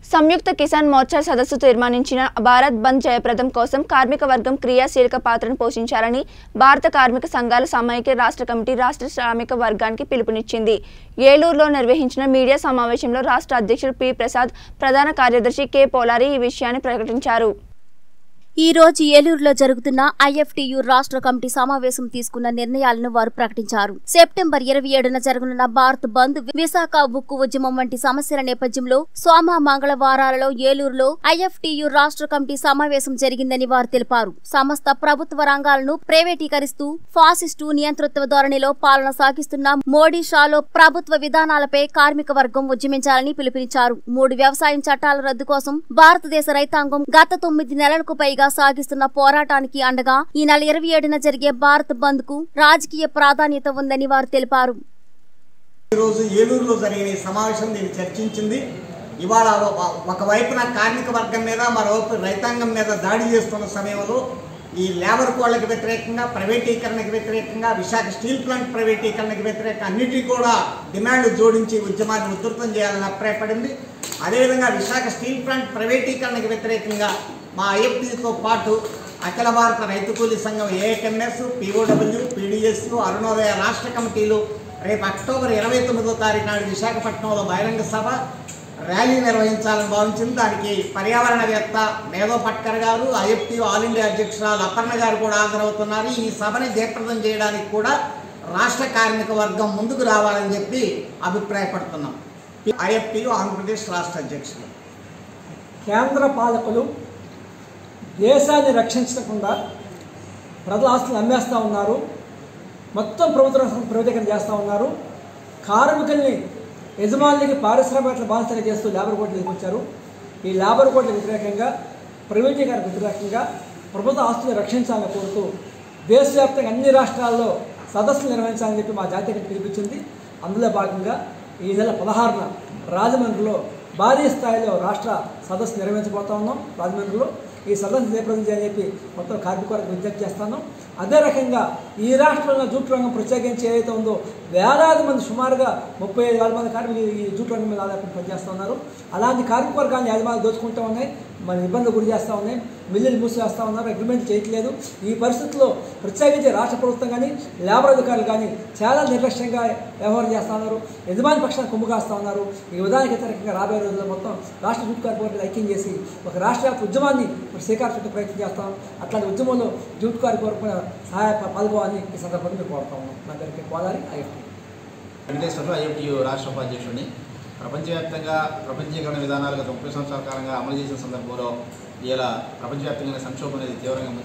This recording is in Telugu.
సంయుక్త కిసాన్ మోర్చా సదస్సు తీర్మానించిన భారత్ బంద్ జయప్రదం కోసం కార్మిక వర్గం క్రియాశీలక పాత్రను పోషించాలని భారత కార్మిక సంఘాల సమైక్య రాష్ట్ర కమిటీ రాష్ట్ర శ్రామిక వర్గానికి పిలుపునిచ్చింది ఏలూరులో నిర్వహించిన మీడియా సమావేశంలో రాష్ట్ర అధ్యక్షుడు పి ప్రసాద్ ప్రధాన కార్యదర్శి కె పోలారి ఈ విషయాన్ని ప్రకటించారు ఈ రోజు ఏలూరులో జరుగుతున్న ఐఎఫ్టియు రాష్ట్ర కమిటీ సమావేశం తీసుకున్న నిర్ణయాలను వారు ప్రకటించారు సెప్టెంబర్ ఇరవై ఏడున జరగనున్న భారత్ బంద్ విశాఖ ఉక్కు ఉద్యమం వంటి సమస్యల నేపథ్యంలో సోమ మంగళవారాలలో ఏలూరులో ఐఎఫ్టియు రాష్ట్ర కమిటీ సమావేశం జరిగిందని వారు తెలిపారు సమస్త ప్రభుత్వ రంగాలను ప్రైవేటీకరిస్తూ ఫాసిస్టు నియంతృత్వ ధోరణిలో పాలన సాగిస్తున్న మోడీ షాలో ప్రభుత్వ విధానాలపై కార్మిక వర్గం ఉద్యమించాలని పిలుపునిచ్చారు మూడు వ్యవసాయం చట్టాల రద్దు కోసం భారతదేశ రైతాంగం గత తొమ్మిది నెలలకు పైగా సాగిస్తున్న పోరాటానికి అండగా ఈ నెల ఇరవై ఏడున జరిగే భారత్ బంద్ కు రాజకీయ ప్రాధాన్యత ఉందని వారు తెలిపారు ఈరోజు ఏలూరులో జరిగిన ఈ సమావేశం దీన్ని చర్చించింది ఇవాళ ఒక- ఒకవైపున కార్మిక వర్గం మీద మరోవైపు రైతాంగం మీద దాడి చేస్తున్న సమయంలో ఈ లేబర్ కోళ్లకు వ్యతిరేకంగా ప్రైవేటీకరణకు వ్యతిరేకంగా విశాఖ స్టీల్ ప్లాంట్ ప్రైవేటీకరణకు వ్యతిరేకంగా అన్నిటికీ కూడా డిమాండ్ జోడించి ఉద్యమాన్ని ఉధృతం చేయాలని అభిప్రాయపడింది అదేవిధంగా విశాఖ స్టీల్ ప్లాంట్ ప్రైవేటీకరణకు వ్యతిరేకంగా మా ఐఎఫ్టీతో పాటు అఖిల భారత రైతు కూలీ సంఘం ఏఎంఎస్ పిఓడబ్ల్యూ పీడిఎస్ అరుణోదయ రాష్ట్ర కమిటీలు రేపు అక్టోబర్ ఇరవై తొమ్మిదో తారీఖు నాడు విశాఖపట్నంలో బహిరంగ సభ ర్యాలీ నిర్వహించాలని భావించింది దానికి పర్యావరణవేత్త మేధో పట్కర్ గారు ఐఎఫ్టీ ఆల్ ఇండియా అధ్యక్షురాలు అపర్ణ గారు కూడా హాజరవుతున్నారు ఈ సభని జయప్రదం చేయడానికి కూడా రాష్ట్ర కార్మిక వర్గం ముందుకు రావాలని చెప్పి అభిప్రాయపడుతున్నాం ఐఎఫ్టీ ఆంధ్రప్రదేశ్ రాష్ట్ర అధ్యక్షులు కేంద్ర పాలకులు దేశాన్ని రక్షించకుండా ప్రజల ఆస్తులు అమ్మేస్తూ ఉన్నారు మొత్తం ప్రభుత్వ రంగం ప్రైవేటీకరణ చేస్తూ ఉన్నారు కార్మికుల్ని యజమానులకి పారిశ్రామిక బాధ్యతలు చేస్తూ లేబర్ కోర్టులు తీసుకొచ్చారు ఈ లేబర్ కోర్టుల వ్యతిరేకంగా ప్రైవేటీకరణకు వ్యతిరేకంగా ప్రభుత్వ ఆస్తులను రక్షించాలని కోరుతూ దేశవ్యాప్తంగా అన్ని రాష్ట్రాల్లో సదస్సులు నిర్వహించాలని చెప్పి మా జాతీయ కమిటీ పిలిపించింది అందులో భాగంగా ఈ నెల పదహారున రాజమండ్రిలో భారీ స్థాయిలో రాష్ట్ర సదస్సు నిర్వహించబోతా ఉన్నాం రాజమండ్రిలో ఈ సదస్సు జయప్రదం చేయాలని చెప్పి మొత్తం కార్మిక వర్గం విజ్ఞప్తి చేస్తాను అదే రకంగా ఈ రాష్ట్రంలో జూట్ రంగం ప్రత్యేకించి ఏదైతే ఉందో వేలాది మంది సుమారుగా ముప్పై ఐదు వేల మంది కార్మికులు ఈ జూట్ రంగం మీద ఆధారపడి పనిచేస్తూ ఉన్నారు అలాంటి కార్మిక వర్గాన్ని యజమానులు దోచుకుంటూ ఉన్నాయి మన ఇబ్బందులు గురి చేస్తూ ఉన్నాయి మిల్లులు మూసివేస్తూ ఉన్నారు అగ్రిమెంట్ చేయట్లేదు ఈ పరిస్థితుల్లో ప్రత్యేకించి రాష్ట్ర ప్రభుత్వం కానీ లేబర్ అధికారులు కానీ చాలా నిర్లక్ష్యంగా వ్యవహారం చేస్తూ ఉన్నారు యజమాని పక్షాన్ని కొమ్ము కాస్తూ ఉన్నారు ఈ విధానికి వ్యతిరేకంగా రాబోయే రోజుల్లో మొత్తం రాష్ట్ర జూట్ కార్పొరేట్లు ఐక్యం చేసి ఒక రాష్ట్ర వ్యాప్త ఉద్యమాన్ని మరి శ్రీకారం చుట్టూ ప్రయత్నం చేస్తాం అట్లాంటి ఉద్యమంలో జూట్ కార్పొరేట్ కూడా సహాయ పాల్గొవాలని ఈ సందర్భంగా మేము కోరుతా ఉన్నాం నా దగ్గరికి పోలాలి ఐఎఫ్టీ వెంకటేశ్వర్లు ఐఎఫ్టియు రాష్ట్ర ఉపాధ్యక్షుడిని ప్రపంచవ్యాప్తంగా ప్రపంచీకరణ విధానాలు గత ముప్పై సంవత్సరాల కాలంగా అమలు చేసిన సందర్భంలో ఇలా ప్రపంచవ్యాప్తంగా సంక్షోభం అనేది తీవ్రంగా